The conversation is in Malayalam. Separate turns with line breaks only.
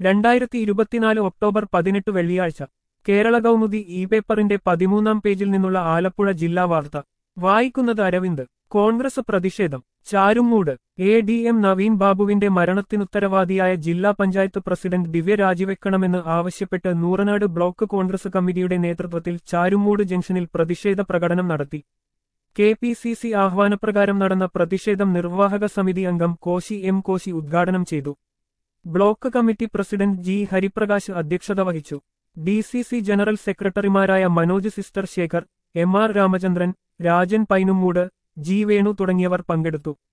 രണ്ടായിരത്തി ഇരുപത്തിനാല് ഒക്ടോബർ പതിനെട്ട് വെള്ളിയാഴ്ച കേരള കൗമുദി ഇ പേപ്പറിന്റെ പതിമൂന്നാം പേജിൽ നിന്നുള്ള ആലപ്പുഴ ജില്ലാ വാർത്ത വായിക്കുന്നത് അരവിന്ദ് കോൺഗ്രസ് പ്രതിഷേധം Charumood A D M Naveen ബാബുവിന്റെ മരണത്തിനുത്തരവാദിയായ ജില്ലാ പഞ്ചായത്ത് പ്രസിഡന്റ് ദിവ്യ രാജിവെക്കണമെന്ന് ആവശ്യപ്പെട്ട് നൂറനാട് ബ്ലോക്ക് കോൺഗ്രസ് കമ്മിറ്റിയുടെ നേതൃത്വത്തിൽ ചാരുമൂട് ജംഗ്ഷനിൽ പ്രതിഷേധ പ്രകടനം നടത്തി കെ പി സി സി ആഹ്വാനപ്രകാരം നടന്ന പ്രതിഷേധം നിർവാഹക സമിതി അംഗം കോശി എം കോശി ഉദ്ഘാടനം ചെയ്തു block committee president G Hariprakash അധ്യക്ഷത വഹിച്ചു ഡി സി സി ജനറൽ സെക്രട്ടറിമാരായ Manoj sister Sekhar M R Ramachandran Rajan Painumoodu G Venu തുടങ്ങിയവർ പങ്കെടുത്തു